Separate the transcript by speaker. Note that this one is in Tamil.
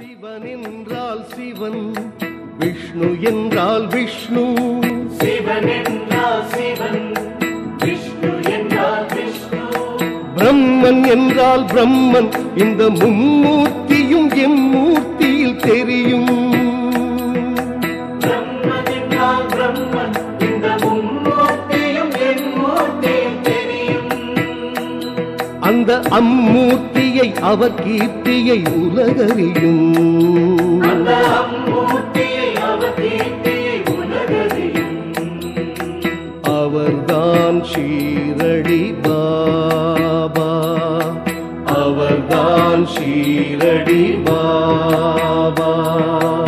Speaker 1: சிவன் என்றால் சிவன் விஷ்ணு என்றால் விஷ்ணு
Speaker 2: சிவன் என்றால் சிவன் விஷ்ணு என்றால் விஷ்ணு
Speaker 1: பிரம்மன் என்றால் பிரம்மன் இந்த மும்மூர்த்தியும் எம்மூர்த்தியில் தெரியும்
Speaker 2: பிரம்மன் என்றால் பிரம்மன் இந்த மும்மூர்த்தியும் என் மூர்த்தியும் தெரியும்
Speaker 1: அந்த அம்மூர்த்தியை அவர் கீர்த்தியை உலகறியும்
Speaker 2: அந்த அம்மூர்த்தியை அவர் கீர்த்தியை உலகறியும்
Speaker 1: அவர்தான் ஷீரடி பாபா அவர்தான் ஷீரடி பாபா